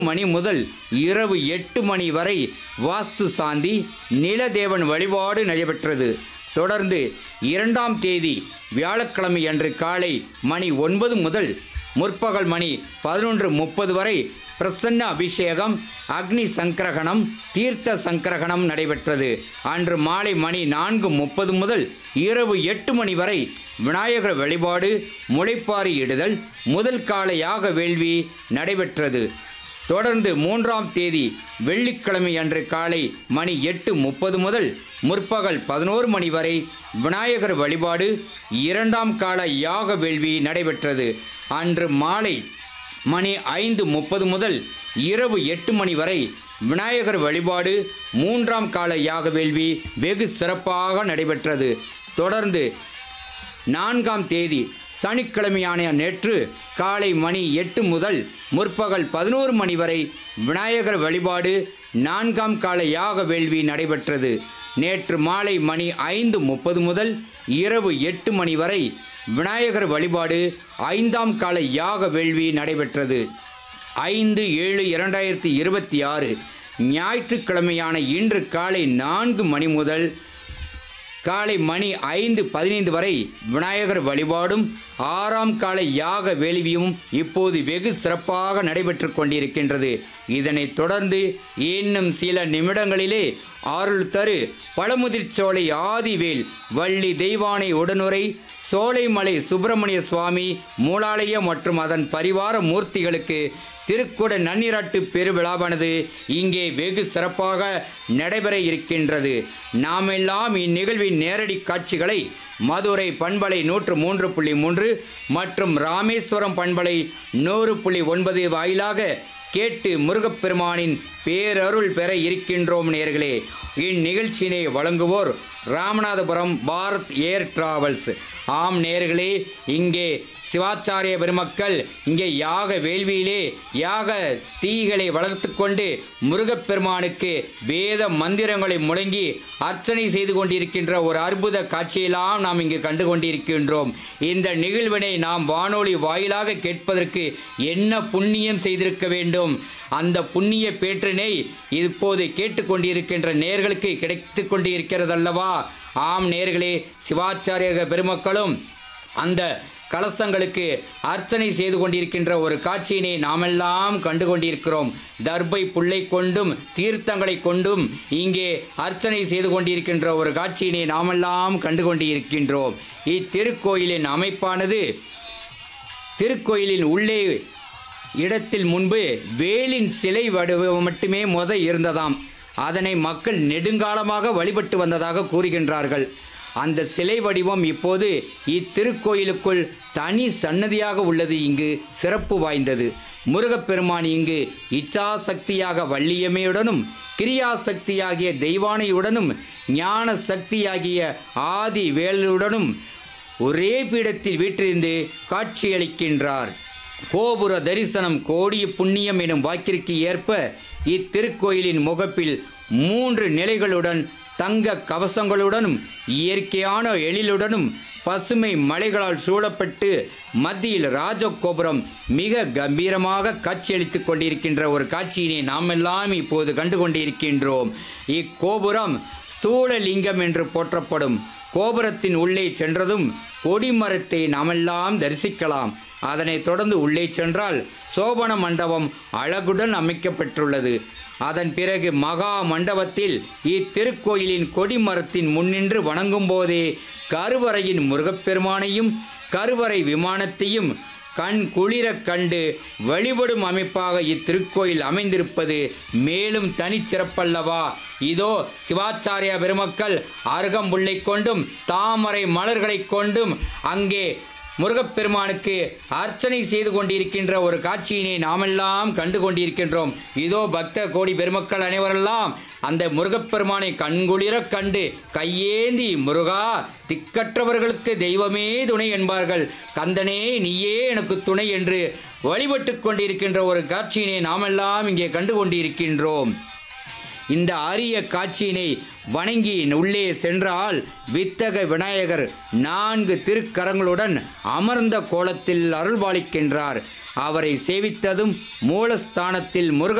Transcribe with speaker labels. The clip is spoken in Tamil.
Speaker 1: மணி முதல் இரவு எட்டு மணி வரை வாஸ்து சாந்தி நிலதேவன் வழிபாடு நடைபெற்றது தொடர்ந்து இரண்டாம் தேதி வியாழக்கிழமை அன்று காலை மணி ஒன்பது முதல் முற்பகல் மணி பதினொன்று முப்பது வரை பிரசன்ன அபிஷேகம் அக்னி சங்கரகணம் தீர்த்த சங்கரகணம் நடைபெற்றது அன்று மாலை மணி நான்கு முப்பது முதல் இரவு எட்டு மணி வரை விநாயகர் வழிபாடு முளைப்பாரி இடுதல் முதல் கால யாக வேள்வி நடைபெற்றது தொடர்ந்து மூன்றாம் தேதி வெள்ளிக்கிழமை அன்று காலை மணி எட்டு முப்பது முதல் முற்பகல் பதினோரு மணி வரை விநாயகர் வழிபாடு இரண்டாம் கால யாக வேள்வி நடைபெற்றது அன்று மாலை மணி ஐந்து முப்பது முதல் இரவு எட்டு மணி வரை விநாயகர் வழிபாடு மூன்றாம் கால யாக வேள்வி வெகு சிறப்பாக நடைபெற்றது தொடர்ந்து நான்காம் தேதி சனிக்கிழமையான நேற்று காலை மணி எட்டு முதல் முற்பகல் பதினோரு மணி வரை விநாயகர் வழிபாடு நான்காம் கால யாக வேள்வி நடைபெற்றது நேற்று மாலை மணி ஐந்து முப்பது முதல் இரவு எட்டு மணி வரை விநாயகர் வழிபாடு ஐந்தாம் கால யாக வேள்வி நடைபெற்றது ஐந்து ஏழு இரண்டாயிரத்தி இருபத்தி ஆறு ஞாயிற்றுக்கிழமையான இன்று காலை நான்கு மணி முதல் காலை மணி ஐந்து பதினைந்து வரை விநாயகர் வழிபாடும் ஆறாம் கால யாக வேள்வியும் இப்போது வெகு சிறப்பாக நடைபெற்று கொண்டிருக்கின்றது இதனைத் தொடர்ந்து இன்னும் சில நிமிடங்களிலே அருள் தரு பழமுதிர்ச்சோலை ஆதிவேல் வள்ளி தெய்வானை உடனுரை சோலைமலை சுப்பிரமணிய சுவாமி மூலாலயம் மற்றும் அதன் பரிவார மூர்த்திகளுக்கு திருக்குட நன்னீராட்டு பெருவிழாவானது இங்கே வெகு சிறப்பாக நடைபெற இருக்கின்றது நாமெல்லாம் இந்நிகழ்வின் நேரடி காட்சிகளை மதுரை பண்பலை நூற்று மூன்று புள்ளி மூன்று மற்றும் ராமேஸ்வரம் பண்பலை நூறு புள்ளி ஒன்பது வாயிலாக கேட்டு முருகப்பெருமானின் பேரருள் பெற இருக்கின்றோம் நேர்களே இந்நிகழ்ச்சியினை வழங்குவோர் ராமநாதபுரம் பாரத் ஏர் டிராவல்ஸ் ஆம் நேர்களே இங்கே சிவாச்சாரிய பெருமக்கள் இங்கே யாக வேள்வியிலே யாக தீகளை வளர்த்து கொண்டு முருகப்பெருமானுக்கு வேத மந்திரங்களை முழங்கி அர்ச்சனை செய்து கொண்டிருக்கின்ற ஒரு அற்புத காட்சியெல்லாம் நாம் இங்கு கண்டு கொண்டிருக்கின்றோம் இந்த நிகழ்வினை நாம் வானொலி வாயிலாக கேட்பதற்கு என்ன புண்ணியம் செய்திருக்க வேண்டும் அந்த புண்ணிய பேற்றினை இப்போது கேட்டுக்கொண்டிருக்கின்ற நேர்களுக்கு கிடைத்து கொண்டிருக்கிறதல்லவா ஆம் நேர்களே சிவாச்சாரிய பெருமக்களும் அந்த கலசங்களுக்கு அர்ச்சனை செய்து கொண்டிருக்கின்ற ஒரு காட்சியினை நாமெல்லாம் கண்டு கொண்டிருக்கிறோம் தர்பை புல்லை கொண்டும் தீர்த்தங்களை கொண்டும் இங்கே அர்ச்சனை செய்து கொண்டிருக்கின்ற ஒரு காட்சியினை நாமெல்லாம் கண்டு கொண்டிருக்கின்றோம் இத்திருக்கோயிலின் அமைப்பானது திருக்கோயிலின் உள்ளே இடத்தில் முன்பு வேலின் சிலை வடிவம் மட்டுமே முத இருந்ததாம் அதனை மக்கள் நெடுங்காலமாக வழிபட்டு வந்ததாக கூறுகின்றார்கள் அந்த சிலை வடிவம் இப்போது இத்திருக்கோயிலுக்குள் தனி சன்னதியாக உள்ளது இங்கு சிறப்பு வாய்ந்தது முருகப்பெருமான் இங்கு இச்சாசக்தியாக வள்ளியம்மையுடனும் கிரியாசக்தியாகிய தெய்வானையுடனும் ஞான சக்தியாகிய ஆதி வேலுடனும் ஒரே பீடத்தில் வீற்றிருந்து காட்சியளிக்கின்றார் கோபுர தரிசனம் கோடிய புண்ணியம் எனும் வாக்கிற்கு ஏற்ப இத்திருக்கோயிலின் முகப்பில் மூன்று நிலைகளுடன் தங்க கவசங்களுடனும் இயற்கையான எழிலுடனும் பசுமை மலைகளால் சூழப்பட்டு மத்தியில் ராஜகோபுரம் மிக கம்பீரமாக காட்சியளித்துக் கொண்டிருக்கின்ற ஒரு காட்சியினை நாமெல்லாம் இப்போது கண்டு கொண்டிருக்கின்றோம் இக்கோபுரம் ஸ்தூலலிங்கம் என்று போற்றப்படும் கோபுரத்தின் உள்ளே சென்றதும் கொடிமரத்தை நாமெல்லாம் தரிசிக்கலாம் அதனைத் தொடர்ந்து உள்ளே சென்றால் சோபன மண்டபம் அழகுடன் அமைக்கப்பட்டுள்ளது அதன் பிறகு மகா மண்டபத்தில் இத்திருக்கோயிலின் கொடிமரத்தின் முன்னின்று வணங்கும் போதே கருவறையின் முருகப்பெருமானையும் கருவறை விமானத்தையும் கண் குளிரக் கண்டு வழிபடும் அமைப்பாக இத்திருக்கோயில் அமைந்திருப்பது மேலும் தனிச்சிறப்பல்லவா இதோ சிவாச்சாரிய பெருமக்கள் அருகம்புல்லை கொண்டும் தாமரை மலர்களைக் கொண்டும் அங்கே முருகப்பெருமானுக்கு அர்ச்சனை செய்து கொண்டிருக்கின்ற ஒரு காட்சியினை நாமெல்லாம் கண்டு கொண்டிருக்கின்றோம் இதோ பக்த கோடி பெருமக்கள் அனைவரெல்லாம் அந்த முருகப்பெருமானை கண்குளிரக் கண்டு கையேந்தி முருகா திக்கற்றவர்களுக்கு தெய்வமே துணை என்பார்கள் கந்தனே நீயே எனக்கு துணை என்று வழிபட்டு கொண்டிருக்கின்ற ஒரு காட்சியினை நாமெல்லாம் இங்கே கண்டு கொண்டிருக்கின்றோம் இந்த அரிய காட்சியினை வணங்கி உள்ளே சென்றால் வித்தக விநாயகர் நான்கு திருக்கரங்களுடன் அமர்ந்த கோலத்தில் அருள்பாலிக்கின்றார் அவரை சேவித்ததும் மூலஸ்தானத்தில் முருக